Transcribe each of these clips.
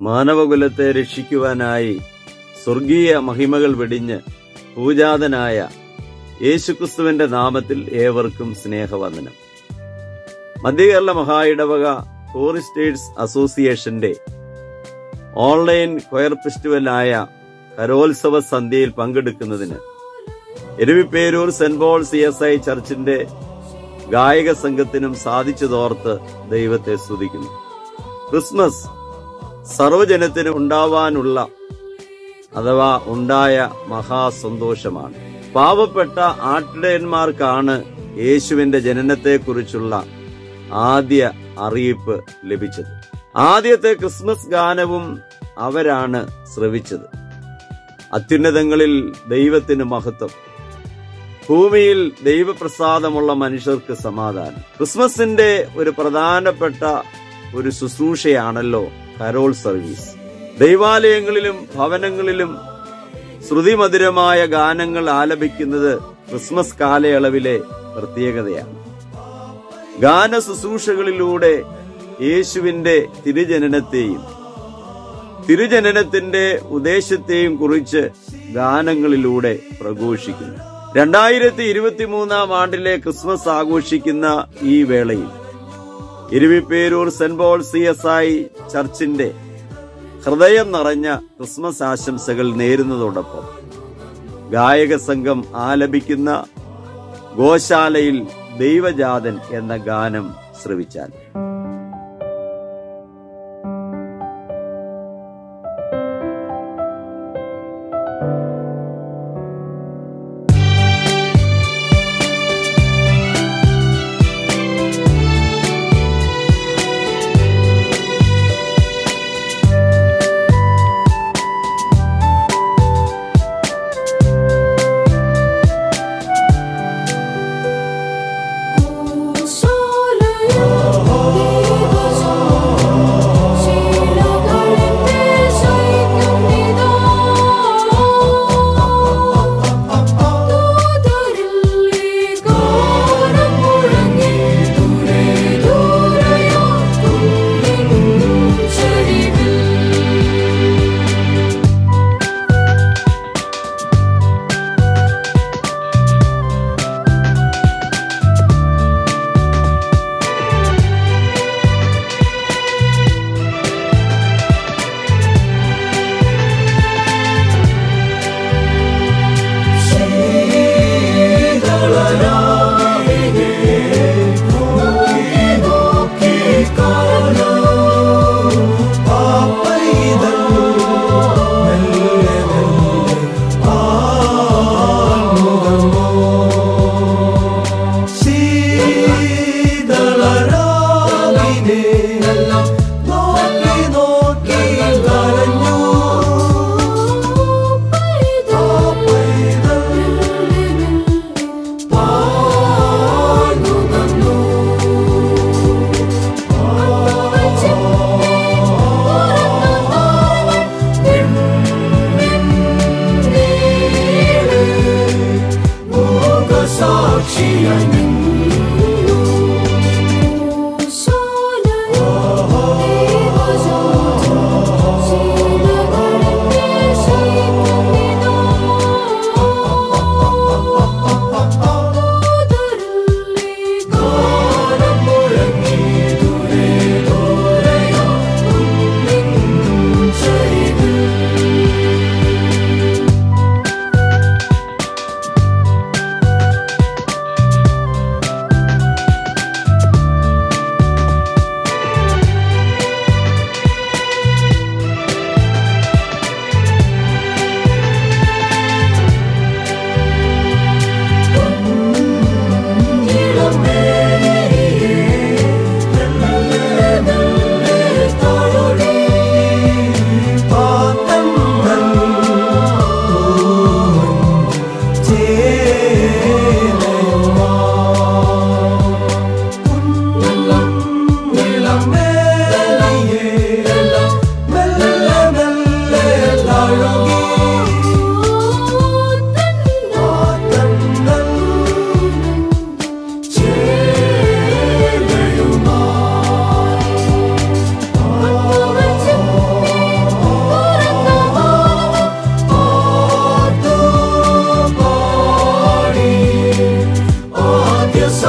മാനവകുലത്തെ രക്ഷിക്കുവാനായി സ്വർഗീയ മഹിമകൾ വെടിഞ്ഞ് പൂജാതനായ യേശുക്രിസ്തുവിന്റെ നാമത്തിൽ ഏവർക്കും സ്നേഹവന്ദനം മധ്യകേരള മഹായിടവക ടൂറിസ്റ്റേഴ്സ് അസോസിയേഷന്റെ ഓൺലൈൻ കൊയർ ഫെസ്റ്റിവലായ കരോത്സവ സന്ധ്യയിൽ പങ്കെടുക്കുന്നതിന് Eruvipperoor saint Paul C S I ചർച്ചിന്റെ ഗായക സംഘത്തിനും സാധിച്ചതോർത്ത് ദൈവത്തെ സ്തുതിക്കുന്നു ക്രിസ്മസ് സർവജനത്തിന് ഉണ്ടാവാനുള്ള അഥവാ ഉണ്ടായ മഹാസന്തോഷമാണ് പാവപ്പെട്ട ആട്ടിടയന്മാർക്കാണ് യേശുവിന്റെ ജനനത്തെക്കുറിച്ചുള്ള ആദ്യ അറിയിപ്പ് ലഭിച്ചത് ആദ്യത്തെ ക്രിസ്മസ് ഗാനവും അവരാണ് ശ്രവിച്ചത് അത്യുന്നതങ്ങളിൽ ദൈവത്തിന് മഹത്വം ഭൂമിയിൽ ദൈവപ്രസാദമുള്ള മനുഷ്യർക്ക് സമാധാനം ക്രിസ്മസിന്റെ ഒരു പ്രധാനപ്പെട്ട ഒരു ശുശ്രൂഷയാണല്ലോ കരോൾ സർവീസ് ദൈവാലയങ്ങളിലും ഭവനങ്ങളിലും ശ്രുതിമധുരമായ ഗാനങ്ങൾ ആലപിക്കുന്നത് ക്രിസ്മസ് കാലയളവിലെ പ്രത്യേകതയാണ് ഗാന ശുശ്രൂഷകളിലൂടെ യേശുവിന്റെ തിരുജനനത്തെയും തിരുജനനത്തിന്റെ ഉദ്ദേശത്തെയും കുറിച്ച് ഗാനങ്ങളിലൂടെ പ്രഘോഷിക്കുന്നു രണ്ടായിരത്തി ഇരുപത്തി മൂന്നാം ആണ്ടിലെ ക്രിസ്മസ് ആഘോഷിക്കുന്ന ഈ വേളയിൽ Eruvipperoor saint Paul C S I ചർച്ചിന്റെ ഹൃദയം നിറഞ്ഞ ക്രിസ്മസ് ആശംസകൾ നേരുന്നതോടൊപ്പം ഗായക സംഘം ആലപിക്കുന്ന ഗോശാലയിൽ ദൈവജാതൻ എന്ന ഗാനം ശ്രവിച്ചാൽ Solo yo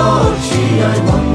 സാക്ഷിയായി വന്നു